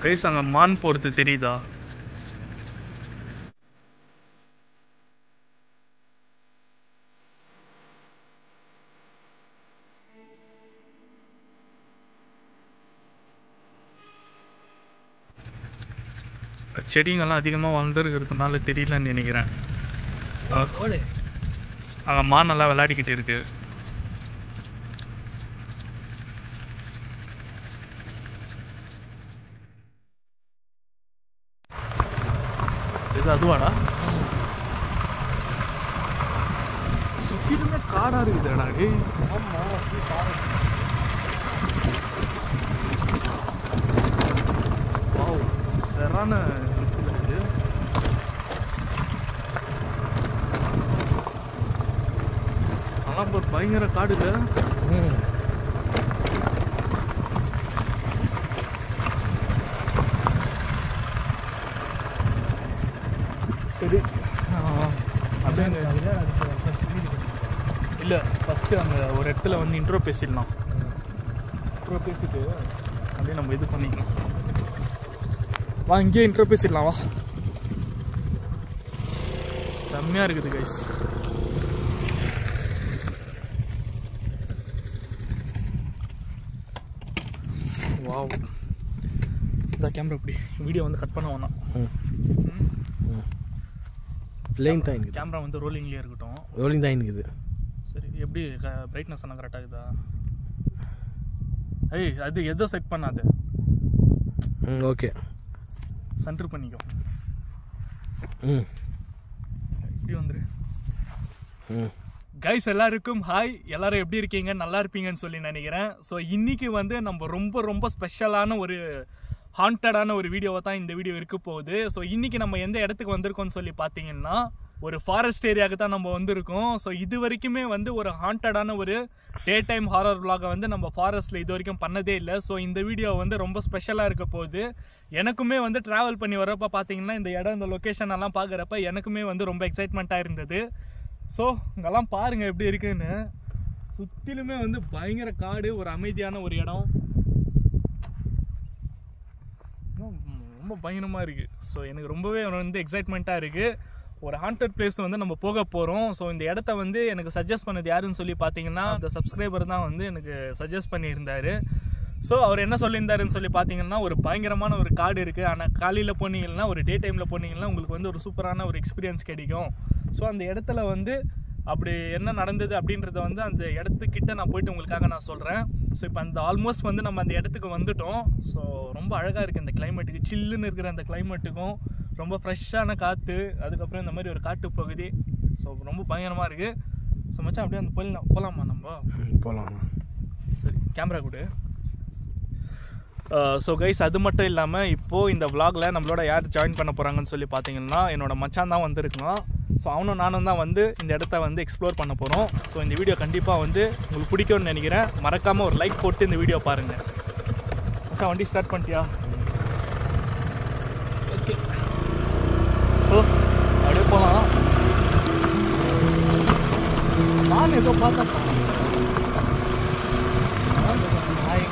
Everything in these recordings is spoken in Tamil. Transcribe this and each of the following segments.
கைஸ் அங்கே மான் போகிறது தெரியுதா செடிங்கெல்லாம் அதிகமாக வளர்ந்துருக்கிறதுனால தெரியலன்னு நினைக்கிறேன் ஓடு அங்கே மான் நல்லா விளையாடிக்கிட்டு இருக்கு இது அதுவாடா சுற்றிலுமே காடா இருக்குதுடா டேய் ஆமா அப்படியே பாரு வாவ் சரான லுக்கில் இது ஆனால் ஒரு பயங்கர காடு இல்லை ம் சரி அப்படியே அங்கே இல்லை ஃபஸ்ட்டு அங்கே ஒரு இடத்துல வந்து இன்ட்ரோ பேசிடலாம் இன்ட்ரோ பேசிட்டு அப்படியே நம்ம இது பண்ணிக்கலாம் வா இங்கேயே இன்ட்ரோ பேசிடலாம் வா செம்மையாக இருக்குது கைஸ் வாவ் இந்த கேமரா இப்படி வீடியோ வந்து கட் பண்ண வேணாம் பிளேன் தான் இருக்குது கேமரா வந்து ரோலிங்லேயே இருக்கட்டும் ரோலிங் தான் இருக்குது சரி எப்படி பிரைட்னஸ் எல்லாம் கரெக்டாக இருக்குதா ஏய் அது எதோ செட் பண்ணாது ம் ஓகே சென்டர் பண்ணிக்கோ ம் இப்படி வந்துரு ம் கைஸ் எல்லாருக்கும் ஹாய் எல்லாரும் எப்படி இருக்கீங்க நல்லா இருப்பீங்கன்னு சொல்லி நினைக்கிறேன் ஸோ இன்னைக்கு வந்து நம்ம ரொம்ப ரொம்ப ஸ்பெஷலான ஒரு ஹாண்டடான ஒரு வீடியோவை தான் இந்த வீடியோ இருக்க போகுது ஸோ இன்னைக்கு நம்ம எந்த இடத்துக்கு வந்திருக்கோம்னு சொல்லி பார்த்தீங்கன்னா ஒரு ஃபாரஸ்ட் ஏரியாவுக்கு தான் நம்ம வந்திருக்கோம் ஸோ இது வரைக்குமே வந்து ஒரு ஹாண்டடான ஒரு டே டைம் ஹாரர் vlog வந்து நம்ம ஃபாரஸ்ட்டில் இது வரைக்கும் பண்ணதே இல்லை ஸோ இந்த வீடியோ வந்து ரொம்ப ஸ்பெஷலாக இருக்க போகுது எனக்குமே வந்து ட்ராவல் பண்ணி வரப்போ பார்த்தீங்கன்னா இந்த இடம் இந்த லொக்கேஷன் எல்லாம் பார்க்குறப்ப எனக்குமே வந்து ரொம்ப எக்ஸைட்மெண்ட்டாக இருந்தது ஸோ இங்கெல்லாம் பாருங்க எப்படி இருக்குன்னு சுற்றிலுமே வந்து பயங்கர காடு ஒரு அமைதியான ஒரு இடம் ரொம்ப ரொம்ப பயங்கரமாக இருக்குது ஸோ எனக்கு ரொம்பவே வந்து எக்ஸைட்மெண்ட்டாக இருக்குது ஒரு ஹாண்டட் பிளேஸ் வந்து நம்ம போக போகிறோம் ஸோ இந்த இடத்த வந்து எனக்கு சஜஸ்ட் பண்ணது யாருன்னு சொல்லி பார்த்தீங்கன்னா அந்த சப்ஸ்கிரைபர் தான் வந்து எனக்கு சஜஸ்ட் பண்ணியிருந்தாரு ஸோ அவர் என்ன சொல்லியிருந்தாருன்னு சொல்லி பார்த்தீங்கன்னா ஒரு பயங்கரமான ஒரு காடு இருக்குது ஆனால் காலையில் போனீங்கன்னா ஒரு டே டைமில் போனீங்கன்னா உங்களுக்கு வந்து ஒரு சூப்பரான ஒரு எக்ஸ்பீரியன்ஸ் கிடைக்கும் ஸோ அந்த இடத்துல வந்து அப்படி என்ன நடந்தது அப்படின்றத வந்து அந்த இடத்துக்கிட்ட நான் போயிட்டு உங்களுக்காக நான் சொல்கிறேன் ஸோ இப்போ அந்த ஆல்மோஸ்ட் வந்து நம்ம அந்த இடத்துக்கு வந்துட்டோம் ஸோ ரொம்ப அழகாக இருக்குது இந்த கிளைமேட்டுக்கு சில்லுன்னு இருக்கிற அந்த கிளைமேட்டுக்கும் ரொம்ப ஃப்ரெஷ்ஷான காற்று அதுக்கப்புறம் இந்த மாதிரி ஒரு காட்டு பகுதி ஸோ ரொம்ப பயங்கரமாக இருக்குது ஸோ மச்சான் அப்படியே அந்த போயிடலாம் போகலாமா நம்ம போகலாம் சரி கேமரா கொடு ஸோ கைஸ் அது மட்டும் இல்லாமல் இப்போது இந்த vlogல நம்மளோட யார் ஜாயின் பண்ண போகிறாங்கன்னு சொல்லி பார்த்தீங்கன்னா என்னோட மச்சான் தான் வந்திருக்கான் ஸோ அவனும் நானும் தான் வந்து இந்த இடத்த வந்து எக்ஸ்ப்ளோர் பண்ண போகிறோம் ஸோ இந்த வீடியோ கண்டிப்பாக வந்து உங்களுக்கு பிடிக்கும்னு நினைக்கிறேன் மறக்காமல் ஒரு லைக் போட்டு இந்த வீடியோ பாருங்கள் மச்சான் வண்டி ஸ்டார்ட் பண்ணிட்டியா ஓகே ஸோ அப்படியே போகலாம் நான் ஏதோ பார்த்தேன் ஹாய்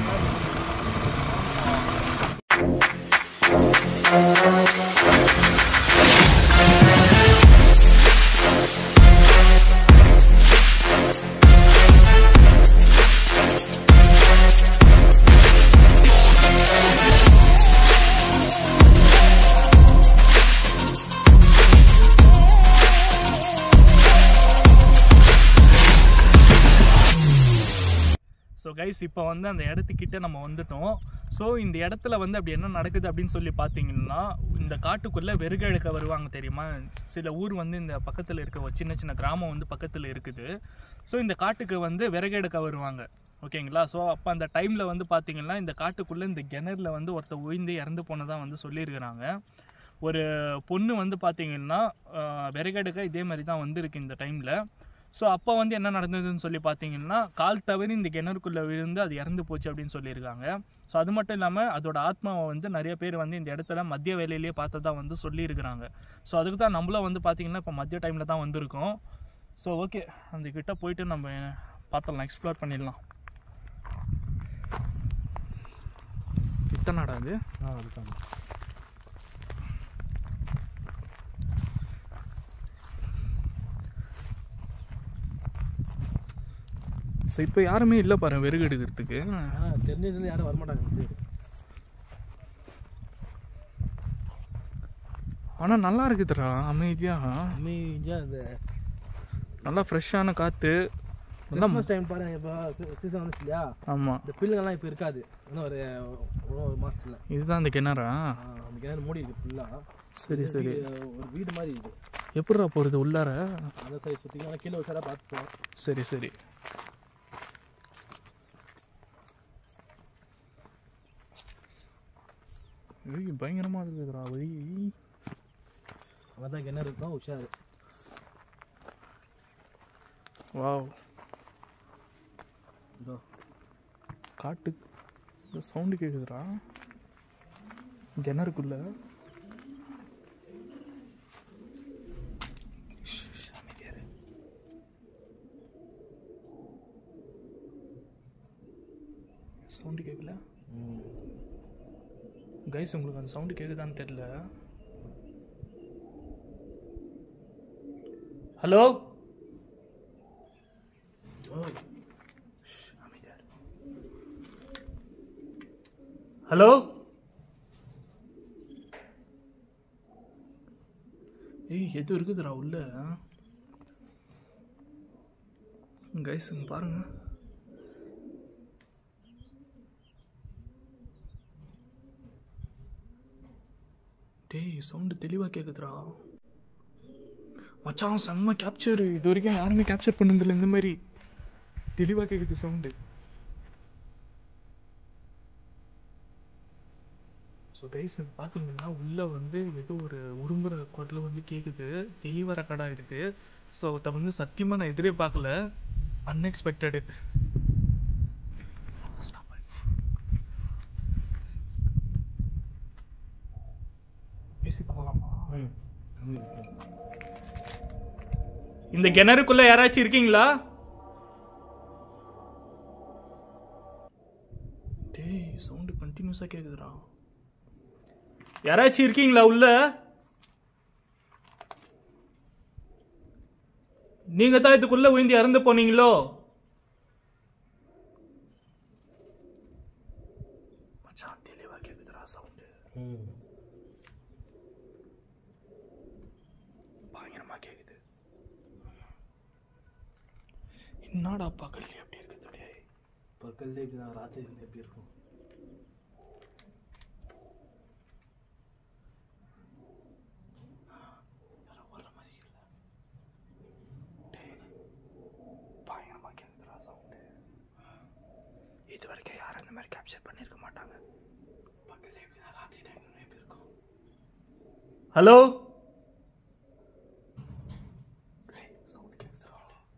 ஸோ கைஸ் இப்போ வந்து அந்த இடத்துக்கிட்ட நம்ம வந்துட்டோம் ஸோ இந்த இடத்துல வந்து அப்படி என்ன நடக்குது அப்படின்னு சொல்லி பார்த்தீங்கன்னா இந்த காட்டுக்குள்ளே வெறுகழுக்க வருவாங்க தெரியுமா சில ஊர் வந்து இந்த பக்கத்தில் இருக்க ஒரு சின்ன சின்ன கிராமம் வந்து பக்கத்தில் இருக்குது ஸோ இந்த காட்டுக்கு வந்து விறகெடுக்க வருவாங்க ஓகேங்களா ஸோ அப்போ அந்த டைமில் வந்து பார்த்தீங்கன்னா இந்த காட்டுக்குள்ளே இந்த கிணறுல வந்து ஒருத்தர் உயிர்ந்து இறந்து போனதாக வந்து சொல்லியிருக்கிறாங்க ஒரு பொண்ணு வந்து பார்த்தீங்கன்னா ஆஹ், விறகெடுக்க இதே மாதிரி தான் வந்திருக்கு இந்த டைமில் ஸோ அப்போ வந்து என்ன நடந்ததுன்னு சொல்லி பார்த்தீங்கன்னா கால் தவறி இந்த கிணறுக்குள்ளே விழுந்து அது இறந்து போச்சு அப்படின்னு சொல்லியிருக்காங்க ஸோ அது மட்டும் இல்லாமல் அதோட ஆத்மாவை வந்து நிறைய பேர் வந்து இந்த இடத்துல மதிய வேலையிலேயே பார்த்ததா வந்து சொல்லியிருக்கிறாங்க ஸோ அதுக்கு தான் நம்மளும் வந்து பார்த்தீங்கன்னா இப்போ மதிய டைமில் தான் வந்திருக்கோம் ஸோ ஓகே அந்த கிட்ட போயிட்டு நம்ம பார்த்துடலாம் எக்ஸ்ப்ளோர் பண்ணிடலாம் இத்தனாடா அது ஆ அதுதான் ஸோ இப்போ யாருமே இல்லை பாரு வெறுகு எடுக்கிறதுக்கு ஆ தெரிஞ்சதுலேருந்து யாரும் வரமாட்டாங்க இந்த side. ஆனால் நல்லா இருக்குதுடா அமைதியாக அமைதியா இந்த நல்லா ஃப்ரெஷ்ஷான காற்று நல்லா கிறிஸ்மஸ் டைம் பாருங்க இப்போ சீசன் வந்துச்சு இல்லையா ஆமாம் இந்த பில்லுங்கெல்லாம் இப்போ இருக்காது இன்னும் ஒரு இன்னும் ஒரு மாசத்துல இதுதான் அந்த கிணறா ஆ, அந்த கிணறு மூடி இருக்கு ஃபுல்லாக சரி சரி ஒரு வீடு மாதிரி இருக்கு எப்படிடா போகிறது உள்ளார அந்த சைடு சுற்றி ஆனால் கீழே உஷாராக பார்த்துப்போம் சரி சரி ஏய் பயங்கரமாக இருக்குதுடா வழி அங்கே தான் கிணறு இருக்கும் உஷாரு வாவ் இதோ காட்டு சவுண்டு கேட்குதுடா கிணறுக்குள்ள சவுண்டு கேட்கல ம் கைஸ் உங்களுக்கு அந்த சவுண்டு கேட்குதான்னு தெரியல ஹலோ ஓ ஹலோ ஏய் எது இருக்குதுடா உள்ள கைஸ் இங்க பாருங்க டேய் சவுண்டு தெளிவாக கேட்குதுடா மச்சான் செம்ம கேப்சர் இது வரைக்கும் யாருமே கேப்சர் பண்ணதில்லை இந்த மாதிரி தெளிவாக கேட்குது சவுண்டு ஸோ கைஸ் பார்த்தீங்கன்னா உள்ளே வந்து ஏதோ ஒரு உரும்புற குரல் வந்து கேட்குது தெளிவர கடை இருக்குது ஸோ அதை வந்து சத்தியமாக நான் எதிரே பார்க்கல அன்எக்ஸ்பெக்டடு பேசி பார்க்கலாமா ம் கம்மி இருக்கு. இந்த கிணறுக்குள்ள யாராச்சும் இருக்கீங்களா டேய் சவுண்டு கண்டினியூஸாக கேட்குதுடா யாராச்சும் இருக்கீங்களா உள்ள நீங்க தான் இதுக்குள்ள விழுந்து இறந்து போனீங்களோ மச்சான் தெளிவா கேக்குதுடா சவுண்டு ம் பயங்கரமா கேக்குது என்னடா பகல் எப்படி இருக்குது டேய் பக்கத்துலேயே இப்படி தான் ராத்திரி எப்படி இருக்கும் இதெல்லாம் வர்ற மாதிரி இல்ல டேய் பயங்கரமா கேக்குதுடா சவுண்டு இது வரைக்கும் யாரும் இந்த மாதிரி கேப்சர் பண்ணியிருக்க மாட்டாங்க பக்கத்துல எப்படி தான் ராத்திரி டைம் எப்படி இருக்கும் ஹலோ சவுண்ட் கேட்குறா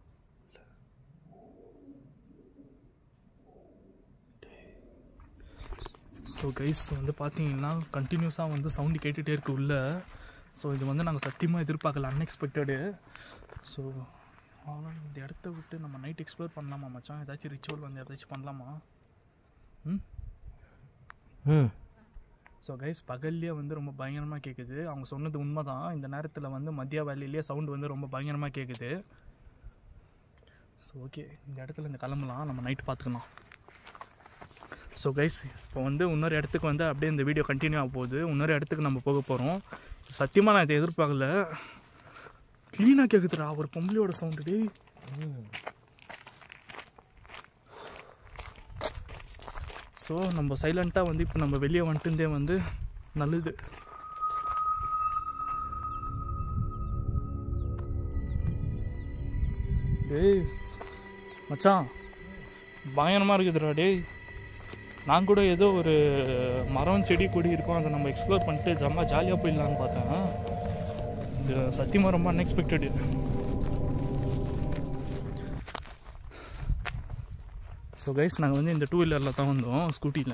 ஸோ கைஸ் வந்து பார்த்தீங்கன்னா கண்டினியூஸாக வந்து சவுண்டு கேட்டுகிட்டே இருக்கு உள்ள ஸோ இது வந்து நாங்கள் சத்தியமாக எதிர்பார்க்கல அன்எக்ஸ்பெக்டடு ஸோ ஆனால் இந்த இடத்த விட்டு நம்ம நைட் எக்ஸ்ப்ளோர் பண்ணலாமா மச்சான் ஏதாச்சும் ரிச்சுவல் வந்து ஏதாச்சும் பண்ணலாமா ம் ம் ஸோ கைஸ் பகல்லே வந்து ரொம்ப பயங்கரமாக கேட்குது அவங்க சொன்னது உண்மை தான் இந்த நேரத்தில் வந்து மதிய வேலையிலேயே சவுண்டு வந்து ரொம்ப பயங்கரமாக கேட்குது ஸோ ஓகே இந்த இடத்துல இந்த கிளம்பலாம் நம்ம நைட் பார்த்துக்கலாம் ஸோ கைஸ் இப்போ வந்து இன்னொரு இடத்துக்கு வந்து அப்படியே இந்த வீடியோ கண்டினியூ ஆக போகுது இன்னொரு இடத்துக்கு நம்ம போக போகிறோம் சத்தியமாக நான் இதை எதிர்பார்க்கல க்ளீனாக கேட்குதுடா ஒரு பொம்பளையோட சவுண்டு டேய் ம் ஸோ நம்ம சைலண்ட்டாக வந்து இப்போ நம்ம வெளியே வந்துட்டுந்தே வந்து நல்லது டேய் மச்சான் பயங்கரமாக இருக்குதுடா டேய் நான் கூட ஏதோ ஒரு மரம் செடி கொடி இருக்கும் அதை நம்ம எக்ஸ்ப்ளோர் பண்ணிட்டு ஜம்மா ஜாலியாக போயிடலான்னு பார்த்தேன் இது சத்தியமாக ரொம்ப அன்எக்ஸ்பெக்டட் ஸோ கைஸ் நாங்கள் வந்து இந்த டூ வீலரில் தான் வந்தோம் ஸ்கூட்டியில்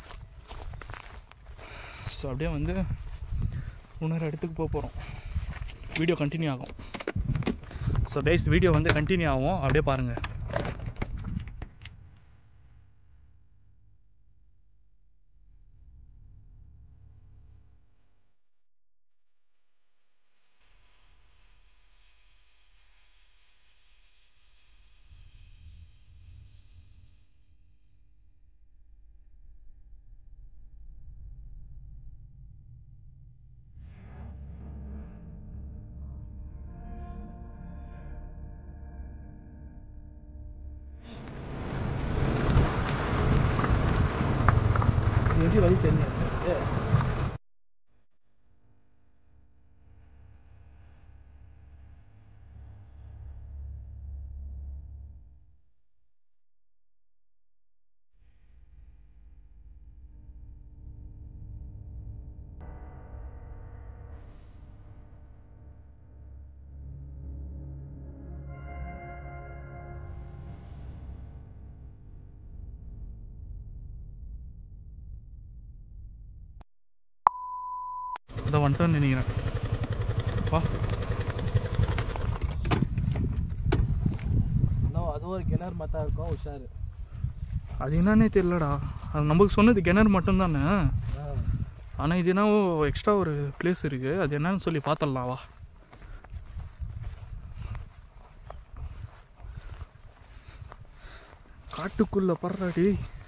ஸோ அப்படியே வந்து இன்னொரு இடத்துக்கு போக போகிறோம் வீடியோ கண்டினியூ ஆகும் ஸோ கைஸ் வீடியோ வந்து கண்டினியூ ஆகும் அப்படியே பாருங்கள் எப்படி வழி தெரியும் எனக்கு? இதை வந்துட்டோன்னு நினைக்கிறேன் வா இன்னும் அது ஒரு கிணறு மத்தா இருக்கும் உஷாரு அது என்னன்னே தெரியலடா அது நமக்கு சொன்னது கிணறு மட்டும்தானே ஆ. ஆனால் இது என்னவோ எக்ஸ்ட்ரா ஒரு பிளேஸ் இருக்குது அது என்னன்னு சொல்லி பார்த்துடலாம் வா காட்டுக்குள்ள படுறாடி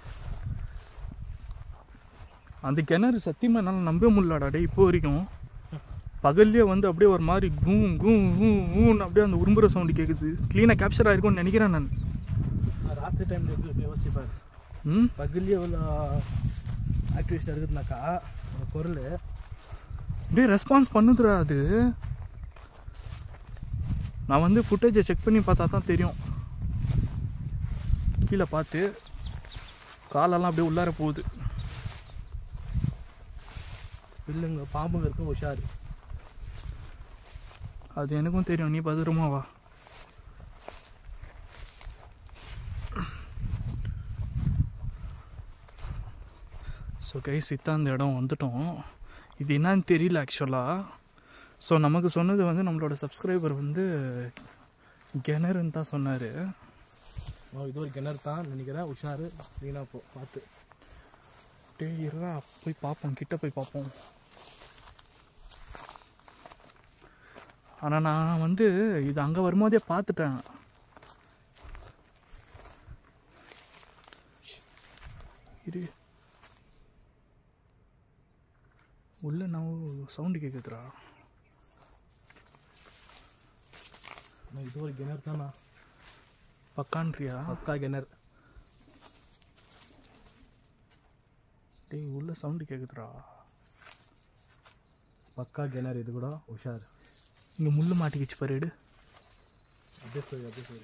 அந்த கிணறு சத்தியமாக என்னால் நம்ப முடியலடா டேய் இப்போ வரைக்கும் பகல்லே வந்து அப்படியே ஒரு மாதிரி கூம் கூம் கூம் கூன்னு அப்படியே அந்த உரும்புற சவுண்டு கேட்குது க்ளீனாக கேப்சர் ஆயிருக்கும்னு நினைக்கிறேன் நான் நான் ராத்திரி டைம்ல இருக்கு யோசிப்பாரு ம் பகல்லே இவ்வளோ ஆக்டிவிஸ்ட் இருக்குதுனாக்கா அந்த பொருள் அப்படியே ரெஸ்பான்ஸ் பண்ணுதுடா அது நான் வந்து ஃபுட்டேஜை செக் பண்ணி பார்த்தா தான் தெரியும் கீழே பார்த்து காலெல்லாம் அப்படியே உள்ளார போகுது பில்லுங்க பாம்புங்க இருக்கும் உஷாரு அது எனக்கும் தெரியும் நீ பத்திரமா வா ஸோ கைஸ் இத்தான் அந்த இடம் வந்துட்டோம் இது என்னன்னு தெரியல ஆக்சுவலாக ஸோ நமக்கு சொன்னது வந்து நம்மளோட சப்ஸ்கிரைபர் வந்து கிணறுன்னு தான் சொன்னார் ஓ இது ஒரு கிணறு தான் நினைக்கிறேன் உஷாரு க்ளீனாக போ பார்த்து டேய் இருடா போய் பார்ப்போம் கிட்ட போய் பார்ப்போம் ஆனால் நான் வந்து இது அங்கே வரும்போதே பார்த்துட்டேன் இரு உள்ள நான் சவுண்டு கேட்குதுடா நான் இது ஒரு கிணறு தானா பக்கான்றியா பக்கா கிணறு டேய் உள்ள சவுண்டு கேட்குதுடா பக்கா கிணறு இது கூட உஷார் இங்கே முள்ளு மாட்டிக்கிச்சு பாரு எடு அப்படியே சொல்லு அப்படியே சொல்லு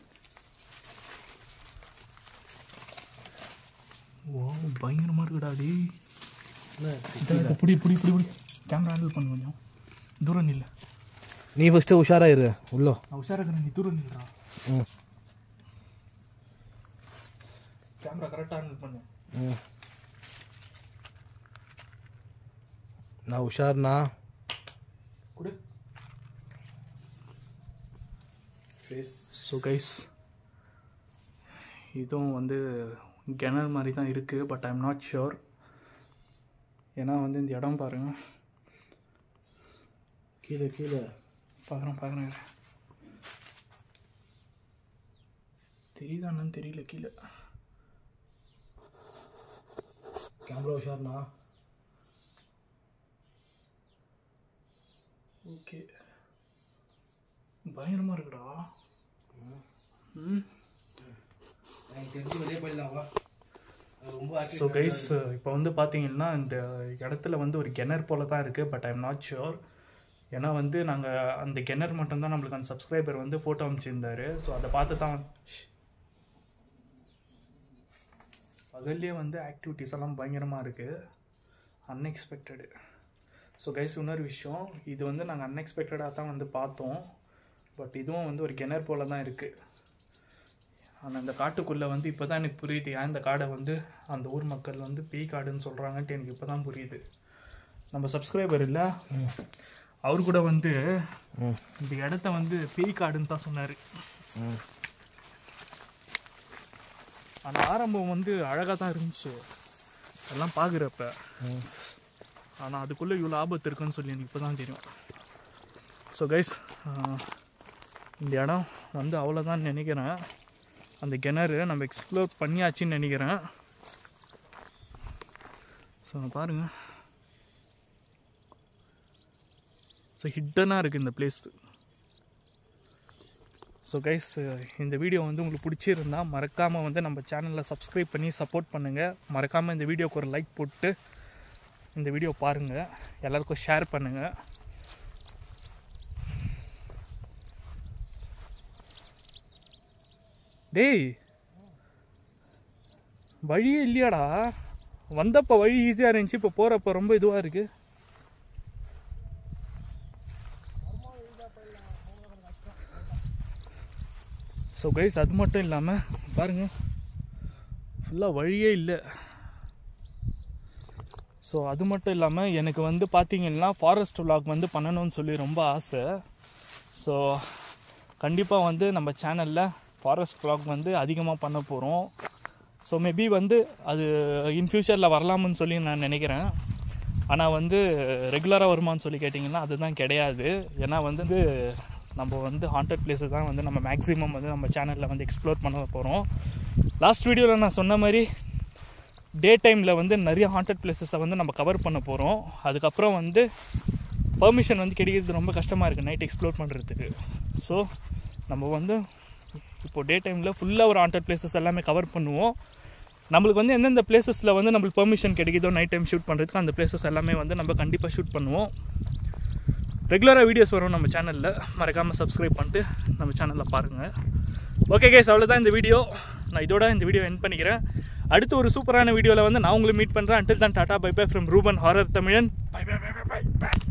ஓ பயங்கரமாக இருக்குடா டேய் என்ன இதை புடி புடி புடி புடி கேமரா ஹேண்டில் பண்ணு கொஞ்சம் தூரம் நில்ல நீ ஃபஸ்ட்டு உஷாரா இரு உள்ளோ நான் உஷாரா இருக்கிறேன் நீ தூரம் நில்றா ம் கேமரா கரெக்டாக ஹேண்டில் பண்ணு ம் நான் உஷார்ண்ணா கொடு ஸோ கைஸ் இதுவும் வந்து கிணறு மாதிரி தான் இருக்குது பட் ஐம் நாட் ஷுர் ஏன்னா வந்து இந்த இடம் பாருங்க கீழே கீழே பார்க்குறேன் பார்க்குறேன் தெரியுதான்னு தெரியல கீழே கேமரா உஷார்ண்ணா ஓகே பயங்கரமாக இருக்குடா ம் எனக்கு தெரிஞ்சு வெளியே போயிடலாம் வா அது ரொம்ப ஸோ கைஸ் இப்போ வந்து பார்த்தீங்கன்னா இந்த இடத்துல வந்து ஒரு கிணறு போல தான் இருக்குது பட் ஐம் நாட் ஷுர் ஏன்னா வந்து நாங்கள் அந்த கிணறு மட்டும்தான் நம்மளுக்கு அந்த சப்ஸ்கிரைபர் வந்து ஃபோட்டோ அமைச்சிருந்தாரு ஸோ அதை பார்த்து தான் பகல்லே வந்து ஆக்டிவிட்டீஸ் எல்லாம் பயங்கரமாக இருக்குது அன்எக்ஸ்பெக்டடு ஸோ கைஸ் இன்னொரு விஷயம் இது வந்து நாங்கள் அன்எக்ஸ்பெக்டடாக தான் வந்து பார்த்தோம் பட் இதுவும் வந்து ஒரு கிணறு போல தான் இருக்குது ஆனால் இந்த காட்டுக்குள்ளே வந்து இப்போ தான் எனக்கு புரியுது ஏன் இந்த காடை வந்து அந்த ஊர் மக்கள் வந்து பேய் காடுன்னு சொல்கிறாங்கன்ட்டு எனக்கு இப்போ தான் புரியுது நம்ம சப்ஸ்கிரைபர் இல்லை அவர் கூட வந்து ம் இந்த இடத்த வந்து பேய் காடுன்னு தான் சொன்னார் ம் அந்த ஆரம்பம் வந்து அழகாக தான் இருந்துச்சு எல்லாம் பார்க்குறப்ப ம் ஆனால் அதுக்குள்ளே இவ்வளோ ஆபத்து இருக்குன்னு சொல்லி எனக்கு இப்போ தான் தெரியும் ஸோ கைஸ் இந்த இடம் வந்து அவ்வளோதான் நினைக்கிறேன் அந்த கிணறு நம்ம எக்ஸ்ப்ளோர் பண்ணியாச்சுன்னு நினைக்கிறேன் ஸோ பாருங்கள் ஸோ ஹிட்டனாக இருக்குது இந்த பிளேஸ் ஸோ கைஸ் இந்த வீடியோ வந்து உங்களுக்கு பிடிச்சிருந்தா மறக்காமல் வந்து நம்ம சேனலில் சப்ஸ்கிரைப் பண்ணி சப்போர்ட் பண்ணுங்கள் மறக்காமல் இந்த வீடியோக்கு ஒரு லைக் போட்டு இந்த வீடியோ பாருங்கள் எல்லாருக்கும் ஷேர் பண்ணுங்கள் டேய் வழியே இல்லையாடா வந்தப்போ வழி ஈஸியாக இருந்துச்சு இப்போ போகிறப்ப ரொம்ப இதுவாக இருக்கு ஸோ கைஸ் அது மட்டும் இல்லாமல் பாருங்கள் ஃபுல்லாக வழியே இல்லை ஸோ அது மட்டும் இல்லாமல் எனக்கு வந்து பார்த்தீங்கன்னா ஃபாரஸ்ட் vlog வந்து பண்ணணும்னு சொல்லி ரொம்ப ஆசை ஸோ கண்டிப்பாக வந்து நம்ம சேனலில் ஃபாரஸ்ட் vlog வந்து அதிகமாக பண்ண போகிறோம் ஸோ மேபி வந்து அது இன் ஃபியூச்சரில் வரலாம்னு சொல்லி நான் நினைக்கிறேன் ஆனால் வந்து ரெகுலராக வருமான்னு சொல்லி கேட்டிங்கன்னா அதுதான் கிடையாது ஏன்னா வந்து நம்ம வந்து ஹாண்டட் பிளேஸை தான் வந்து நம்ம மேக்ஸிமம் வந்து நம்ம சேனலில் வந்து எக்ஸ்ப்ளோர் பண்ண போகிறோம் லாஸ்ட் வீடியோவில் நான் சொன்ன மாதிரி டே டைமில் வந்து நிறைய ஹாண்டட் பிளேசஸை வந்து நம்ம கவர் பண்ண போகிறோம் அதுக்கப்புறம் வந்து பெர்மிஷன் வந்து கிடைக்கிறது ரொம்ப கஷ்டமாக இருக்குது நைட் எக்ஸ்ப்ளோர் பண்ணுறதுக்கு ஸோ நம்ம வந்து இப்போ டே டைமில் ஃபுல்லாக ஒரு ஹாண்டட் பிளேசஸ் எல்லாமே கவர் பண்ணுவோம் நம்மளுக்கு வந்து எந்தெந்த பிளேசஸில் வந்து நம்மளுக்கு பெர்மிஷன் கிடைக்குதோ நைட் டைம் ஷூட் பண்ணுறதுக்கு அந்த பிளேசஸ் எல்லாமே வந்து நம்ம கண்டிப்பாக ஷூட் பண்ணுவோம் ரெகுலராக வீடியோஸ் வரும் நம்ம சேனலில் மறக்காமல் சப்ஸ்கிரைப் பண்ணிட்டு நம்ம சேனலில் பாருங்கள் ஓகே கேஸ் அவ்வளோதான் இந்த வீடியோ நான் இதோட இந்த வீடியோ என் பண்ணிக்கிறேன் அடுத்து ஒரு சூப்பரான வீடியோவில் வந்து நான் உங்களை மீட் பண்ணுறேன் அண்டில் தான் tata bye bye from Ruban horror Tamilan bye bye bye bye by